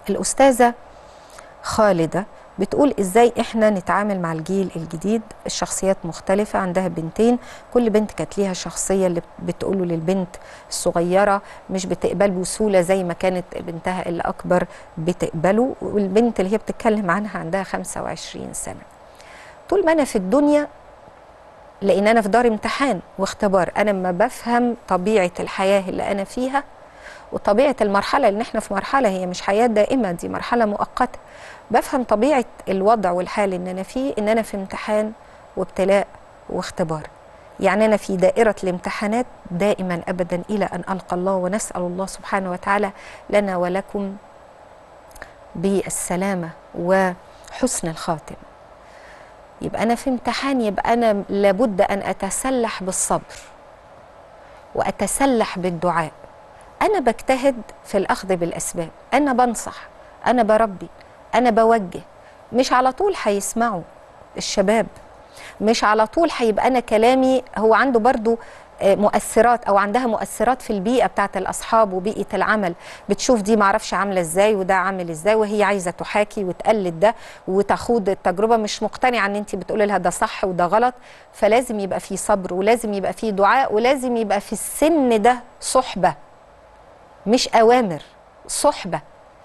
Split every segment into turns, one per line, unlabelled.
الأستاذة خالدة بتقول ازاي احنا نتعامل مع الجيل الجديد الشخصيات مختلفة عندها بنتين كل بنت كانت ليها شخصية اللي بتقوله للبنت الصغيرة مش بتقبل بسهولة زي ما كانت بنتها اللي أكبر بتقبله والبنت اللي هي بتتكلم عنها عندها 25 سنة طول ما أنا في الدنيا لأن أنا في دار امتحان واختبار أنا ما بفهم طبيعة الحياة اللي أنا فيها وطبيعة المرحلة لأن احنا في مرحلة هي مش حياة دائمة دي مرحلة مؤقتة بفهم طبيعة الوضع والحال إن أنا فيه إن أنا في امتحان وابتلاء واختبار يعني أنا في دائرة الامتحانات دائما أبدا إلى أن ألقى الله ونسأل الله سبحانه وتعالى لنا ولكم بالسلامة وحسن الخاتمة يبقى أنا في امتحان يبقى أنا لابد أن أتسلح بالصبر وأتسلح بالدعاء أنا بجتهد في الأخذ بالأسباب أنا بنصح أنا بربي أنا بوجه مش على طول هيسمعوا الشباب مش على طول هيبقى أنا كلامي هو عنده برضو مؤثرات او عندها مؤثرات في البيئه بتاعه الاصحاب وبيئه العمل بتشوف دي معرفش عامله ازاي وده عامل ازاي وهي عايزه تحاكي وتقلد ده وتخوض التجربه مش مقتنعه ان انت بتقولي لها ده صح وده غلط فلازم يبقى في صبر ولازم يبقى في دعاء ولازم يبقى في السن ده صحبه مش اوامر صحبه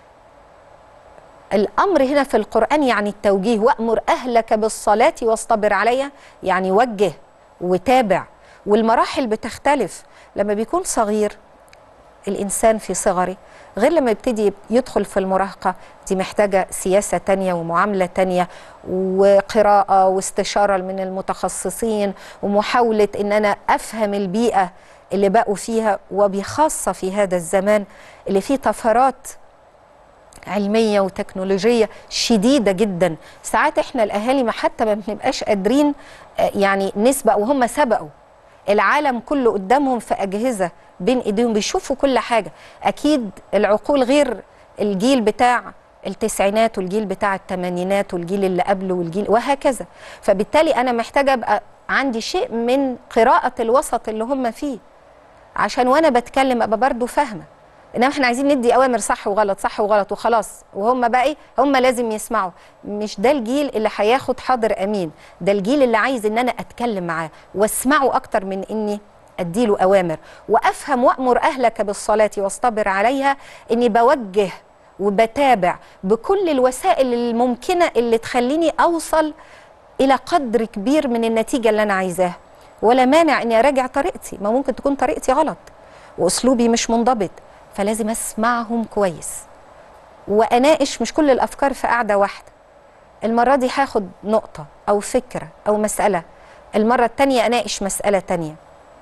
الامر هنا في القران يعني التوجيه وامر اهلك بالصلاه واصطبر عليها يعني وجه وتابع والمراحل بتختلف لما بيكون صغير الإنسان في صغره غير لما يبتدي يدخل في المراهقة دي محتاجة سياسة تانية ومعاملة تانية وقراءة واستشارة من المتخصصين ومحاولة إن أنا أفهم البيئة اللي بقوا فيها وبخاصة في هذا الزمان اللي فيه طفرات علميه وتكنولوجيه شديده جدا ساعات احنا الاهالي ما حتى ما بنبقاش قادرين يعني نسبق وهم سبقوا العالم كله قدامهم في اجهزه بين ايديهم بيشوفوا كل حاجه اكيد العقول غير الجيل بتاع التسعينات والجيل بتاع الثمانينات والجيل اللي قبله والجيل وهكذا فبالتالي انا محتاجه ابقى عندي شيء من قراءه الوسط اللي هم فيه عشان وانا بتكلم ابقى برضه فاهمه انما احنا عايزين ندي اوامر صح وغلط صح وغلط وخلاص وهم بقى ايه هم لازم يسمعوا مش ده الجيل اللي هياخد حاضر امين ده الجيل اللي عايز ان انا اتكلم معاه واسمعه اكتر من اني اديله اوامر وافهم وامر اهلك بالصلاه واصطبر عليها اني بوجه وبتابع بكل الوسائل الممكنه اللي تخليني اوصل الى قدر كبير من النتيجه اللي انا عايزاها ولا مانع اني اراجع طريقتي ما ممكن تكون طريقتي غلط واسلوبي مش منضبط فلازم اسمعهم كويس واناقش مش كل الافكار في قاعده واحده المره دي هاخد نقطه او فكره او مساله المره الثانيه اناقش مساله ثانيه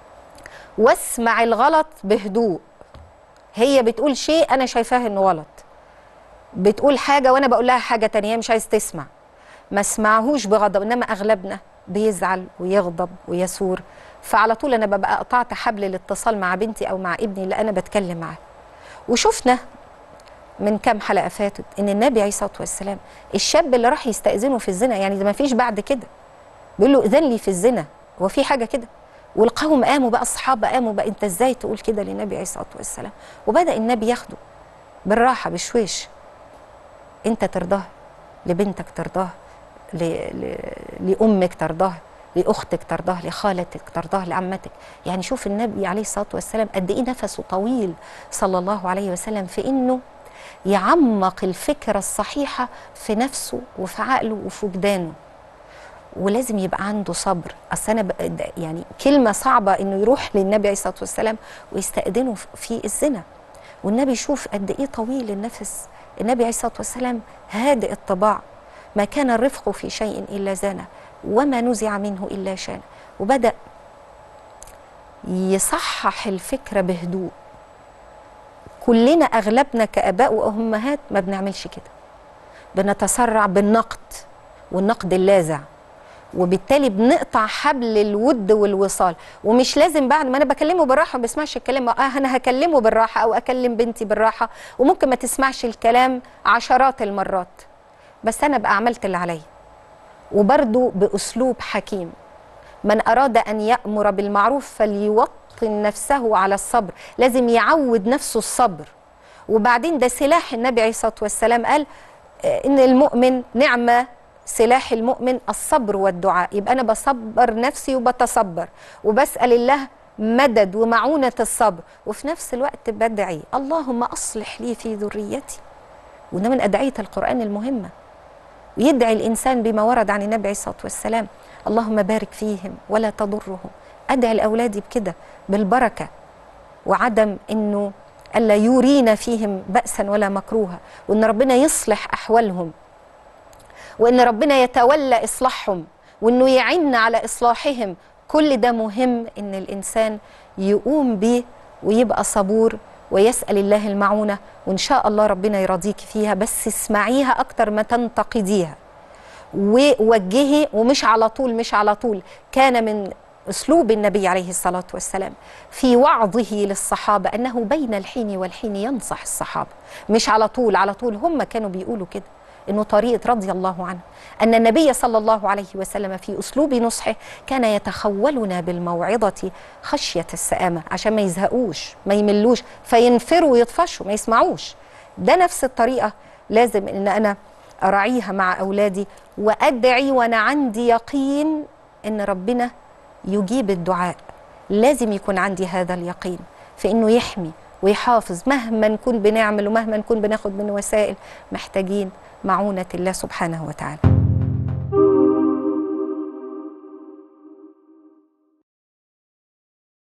واسمع الغلط بهدوء هي بتقول شيء انا شايفاه انه غلط بتقول حاجه وانا بقول لها حاجه تانية هي مش عايز تسمع ما اسمعهوش بغضب انما اغلبنا بيزعل ويغضب ويثور فعلى طول انا ببقى قطعت حبل الاتصال مع بنتي او مع ابني اللي انا بتكلم معاه وشفنا من كام حلقه فاتت ان النبي عليه الصلاه والسلام الشاب اللي راح يستاذنه في الزنا يعني ده ما فيش بعد كده بيقول له اذن لي في الزنا هو في حاجه كده والقوم قاموا بقى الصحابه قاموا بقى انت ازاي تقول كده للنبي عليه الصلاه والسلام وبدا النبي ياخده بالراحه بشويش انت ترضاه لبنتك ترضاه ل... ل... لامك ترضاه لاختك ترضاه لخالتك ترضاه لعمتك يعني شوف النبي عليه الصلاه والسلام قد ايه نفسه طويل صلى الله عليه وسلم في انه يعمق الفكره الصحيحه في نفسه وفي عقله وفي وجدانه ولازم يبقى عنده صبر اصل انا يعني كلمه صعبه انه يروح للنبي عليه الصلاه والسلام ويستاذنه في الزنا والنبي يشوف قد ايه طويل النفس النبي عليه الصلاه والسلام هادئ الطباع ما كان الرفق في شيء الا زانه وما نزع منه الا شان وبدا يصحح الفكره بهدوء كلنا اغلبنا كاباء وامهات ما بنعملش كده بنتسرع بالنقد والنقد اللاذع وبالتالي بنقطع حبل الود والوصال ومش لازم بعد ما انا بكلمه بالراحه ما بيسمعش الكلام اه انا هكلمه بالراحه او اكلم بنتي بالراحه وممكن ما تسمعش الكلام عشرات المرات بس انا بقى عملت اللي عليا وبرضه باسلوب حكيم من اراد ان يامر بالمعروف فليوطن نفسه على الصبر لازم يعود نفسه الصبر وبعدين ده سلاح النبي عليه الصلاه والسلام قال آه، ان المؤمن نعمه سلاح المؤمن الصبر والدعاء يبقى انا بصبر نفسي وبتصبر وبسال الله مدد ومعونه الصبر وفي نفس الوقت بدعي اللهم اصلح لي في ذريتي وده من ادعيه القران المهمه ويدعي الانسان بما ورد عن النبي عليه الصلاه والسلام اللهم بارك فيهم ولا تضرهم ادعي لاولادي بكده بالبركه وعدم انه الا يورينا فيهم باسا ولا مكروها وان ربنا يصلح احوالهم وان ربنا يتولى اصلاحهم وانه يعيننا على اصلاحهم كل ده مهم ان الانسان يقوم به ويبقى صبور ويسال الله المعونه وان شاء الله ربنا يرضيكي فيها بس اسمعيها اكتر ما تنتقديها ووجهي ومش على طول مش على طول كان من اسلوب النبي عليه الصلاه والسلام في وعظه للصحابه انه بين الحين والحين ينصح الصحابه مش على طول على طول هم كانوا بيقولوا كده انه طريقه رضي الله عنه ان النبي صلى الله عليه وسلم في اسلوب نصحه كان يتخولنا بالموعظه خشيه السآمه عشان ما يزهقوش ما يملوش فينفروا ويطفشوا ما يسمعوش ده نفس الطريقه لازم ان انا اراعيها مع اولادي وادعي وانا عندي يقين ان ربنا يجيب الدعاء لازم يكون عندي هذا اليقين في انه يحمي ويحافظ مهما نكون بنعمل ومهما نكون بناخد من وسائل محتاجين معونة الله سبحانه وتعالى